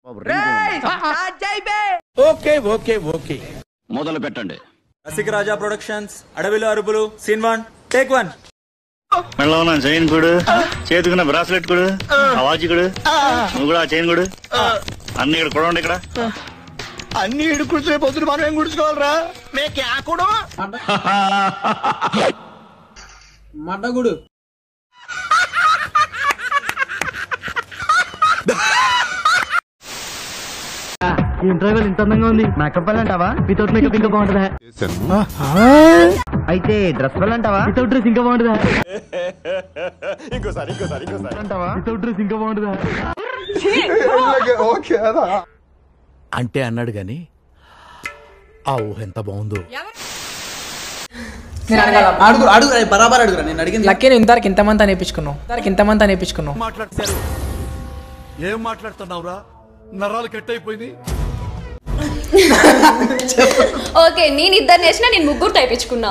Okay okay okay మొదలు పెట్టండి రసిక రాజా productions అడవిలో అరుపులు సీన్ వన్ టేక్ వన్ మెడలో ఉన్న చైన్ కొడు చేతుకున్న బ్రాస్లెట్ కొడు ఆ వాచ్ కొడు నువ్వు కూడా ఆ చైన్ కొడు అన్ని ఇక్కడ కొడండి ఇక్కడ అన్ని ఇడుకుడితే పొద్దున మనం ఏం గుడుచుకోవాలరా మేకే ఆకుడు మడ్డగుడు ఇంటర్వెల్ ఇంత అందంగా ఉంది మేకప్ వల్ల అంటావా వితౌట్ మేకప్ ఇంకా బాగుంటుందా అయితే డ్రెస్ వల్ల అంటావా వితౌట్ డ్రెస్ ఇంకా బాగుంటుందా ఇంకోసారి ఇంకోసారి ఇంకోసారి అంటావా వితౌట్ డ్రెస్ ఇంకా బాగుంటుందా అంటే అన్నాడు గాని ఆ ఊహ ఎంత బాగుందో నేను అడగాల అడుగు అడుగు బరాబర్ అడుగురా నేను అడిగింది లక్కీ నువ్వు ఇంతవరకు ఇంతమంది అనేపించుకున్నావు ఇంతవరకు ఇంతమంది అనేపించుకున్నావు మాట్లాడతారు ఏం మాట్లాడుతున్నావురా నరాలు కట్ అయిపోయింది ఓకే నేను ఇద్దరు వేసిన నేను ముగ్గురు టైపించుకున్నా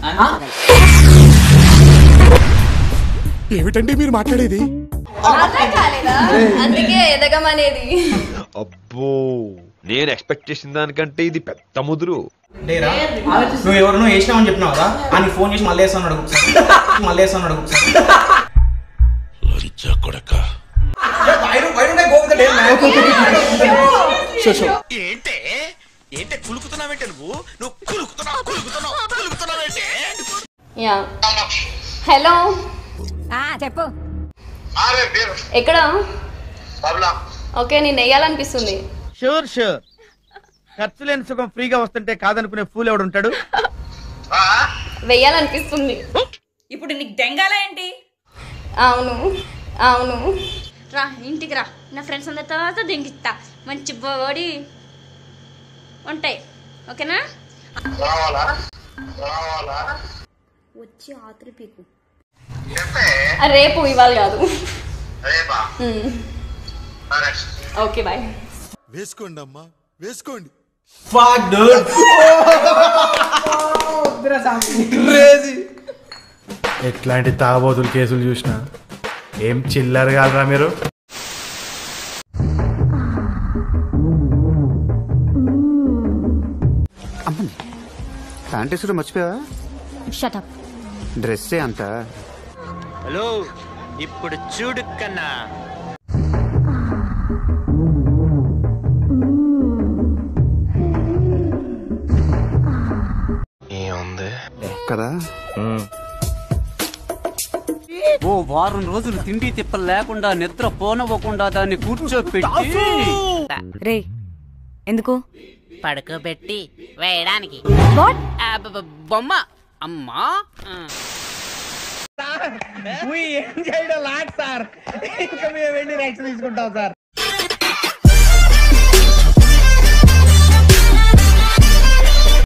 ఏమిటండి మీరు మాట్లాడేది అర్థం కాలేదా అందుకే ఎదగమనేది అబ్బో నేను ఎక్స్పెక్ట్ చేసిన దానికంటే ఇది పెద్ద ముదురు డేరా నువ్వు ఎవరు నువ్వు వేసినావని చెప్పినావు కదా అని ఫోన్ చేసి మళ్ళీ వేస్తాను అడుగు మళ్ళీ వేస్తాను అడుగు ఏంటే ఏంటే కులుకుతున్నావేంటే నువ్వు నువ్వు కులుకుతున్నావు కులుకుతున్నావు కులుకుతున్నావేంటే యా హలో చెప్పు ఎక్కడ ఓకే నేను నెయ్యాలనిపిస్తుంది షూర్ షూర్ ఖర్చు లేని సుఖం ఫ్రీగా వస్తుంటే కాదనుకునే ఫూల్ ఎవడు ఉంటాడు వెయ్యాలనిపిస్తుంది ఇప్పుడు నీకు దెంగాల ఏంటి అవును అవును రా ఇంటికి రా నా ఫ్రెండ్స్ అందరి తర్వాత దెంగిస్తా మంచి బాడీ ఉంటాయి ఓకేనా వచ్చి ఆతురు పీకు ఆ, రేపు ఇవాళ కాదు మ్. ఓకే బాయ్ వేసుకోండి అమ్మా వేసుకోండి ఫాక్ డూడ్ క్రేజీ ఎట్లాంటి తాగబోతులు కేసులు చూసినా ఏం చిల్లర కాదురా మీరు ప్యాంటీసులు మర్చిపోయావా షటప్ డ్రెస్సే అంత హలో ఇప్పుడు చూడు కన్నా కదా ఓ వారం రోజులు తిండి తిప్పలు లేకుండా నిద్ర పోనవ్వకుండా దాన్ని కూర్చోపెట్టి రే ఎందుకు పడుకోబెట్టి వేయడానికి వాట్ బొమ్మ అమ్మా ఏం చేయడం లాట్ సార్ ఇంకా మేము వెళ్ళి నెక్స్ట్ తీసుకుంటాం సార్